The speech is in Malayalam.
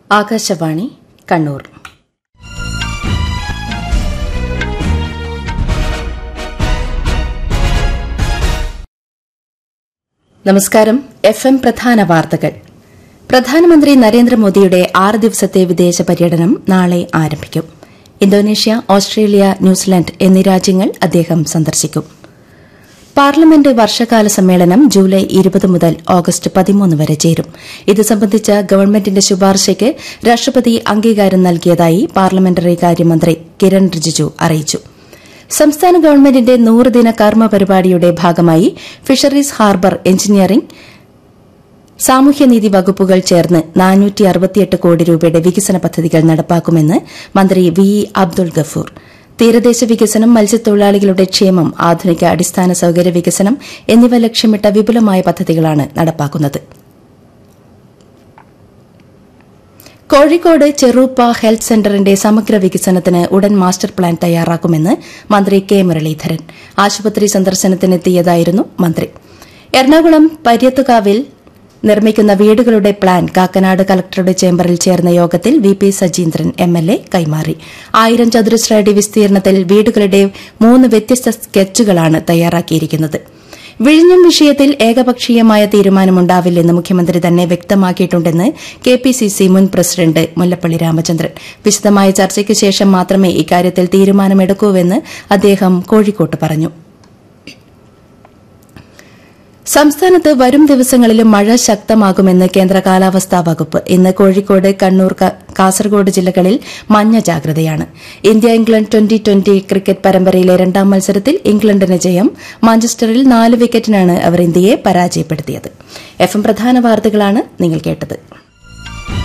ആകാശവാണി കണ്ണൂർ നമസ്കാരം എഫ് എം പ്രധാന വാർത്തകൾ പ്രധാനമന്ത്രി നരേന്ദ്രമോദിയുടെ ആറ് ദിവസത്തെ വിദേശ പര്യടനം നാളെ ആരംഭിക്കും ഇന്തോനേഷ്യ ഓസ്ട്രേലിയ ന്യൂസിലൻഡ് എന്നീ രാജ്യങ്ങൾ അദ്ദേഹം സന്ദർശിക്കും പാർലമെന്റ് വർഷകാല സമ്മേളനം ജൂലൈ ഇരുപത് മുതൽ ഓഗസ്റ്റ് പതിമൂന്ന് വരെ ചേരും ഇത് സംബന്ധിച്ച ഗവൺമെന്റിന്റെ ശുപാർശയ്ക്ക് രാഷ്ട്രപതി അംഗീകാരം നൽകിയതായി പാർലമെന്ററി കാര്യമന്ത്രി കിരൺ റിജിജു അറിയിച്ചു സംസ്ഥാന ഗവൺമെന്റിന്റെ നൂറുദിന കർമ്മ പരിപാടിയുടെ ഭാഗമായി ഫിഷറീസ് ഹാർബർ എഞ്ചിനീയറിംഗ് സാമൂഹ്യനീതി വകുപ്പുകൾ ചേർന്ന് കോടി രൂപയുടെ വികസന പദ്ധതികൾ നടപ്പാക്കുമെന്ന് മന്ത്രി വി ഇ അബ്ദുൾ ഗഫൂർ തീരദേശ വികസനം മത്സ്യത്തൊഴിലാളികളുടെ ക്ഷേമം ആധുനിക അടിസ്ഥാന സൌകര്യ വികസനം എന്നിവ ലക്ഷ്യമിട്ട വിപുലമായ പദ്ധതികളാണ് നടപ്പാക്കുന്നത് കോഴിക്കോട് ചെറൂപ്പ ഹെൽത്ത് സെന്ററിന്റെ സമഗ്ര വികസനത്തിന് ഉടൻ മാസ്റ്റർ പ്ലാൻ തയ്യാറാക്കുമെന്ന് മന്ത്രി കെ മുരളീധരൻ ആശുപത്രി സന്ദർശനത്തിനെത്തിയതായിരുന്നു മന്ത്രി എറണാകുളം പര്യത്തുകാവിൽ നിർമ്മിക്കുന്ന വീടുകളുടെ പ്ലാൻ കാക്കനാട് കലക്ടറുടെ ചേംബറിൽ ചേർന്ന യോഗത്തിൽ V P Sajeendran M L A കൈമാറി ആയിരം ചതുരശ്ര അടി വിസ്തീർണത്തിൽ വീടുകളുടെ മൂന്ന് വ്യത്യസ്ത സ്കെച്ചുകളാണ് തയ്യാറാക്കിയിരിക്കുന്നത് വിഴിഞ്ഞം വിഷയത്തിൽ ഏകപക്ഷീയമായ തീരുമാനമുണ്ടാവില്ലെന്ന് മുഖ്യമന്ത്രി തന്നെ വ്യക്തമാക്കിയിട്ടുണ്ടെന്ന് കെ പി സി സി മുൻ പ്രസിഡന്റ് മുല്ലപ്പള്ളി രാമചന്ദ്രൻ വിശദമായ ചർച്ചയ്ക്ക് ശേഷം മാത്രമേ ഇക്കാര്യത്തിൽ തീരുമാനമെടുക്കൂവെന്ന് അദ്ദേഹം കോഴിക്കോട്ട് പറഞ്ഞു സംസ്ഥാനത്ത് വരും ദിവസങ്ങളിലും മഴ ശക്തമാകുമെന്ന് കേന്ദ്ര കാലാവസ്ഥാ വകുപ്പ് ഇന്ന് കോഴിക്കോട് കണ്ണൂർ കാസർഗോഡ് ജില്ലകളിൽ മഞ്ഞ ജാഗ്രതയാണ് India England twenty twenty cricket പരമ്പരയിലെ രണ്ടാം മത്സരത്തിൽ ഇംഗ്ലണ്ടിന് ജയം മാഞ്ചസ്റ്ററിൽ നാല് വിക്കറ്റിനാണ് അവർ ഇന്ത്യയെ പരാജയപ്പെടുത്തിയത് എഫ് എം പ്രധാന വാർത്തകളാണ് നിങ്ങൾ കേട്ടത്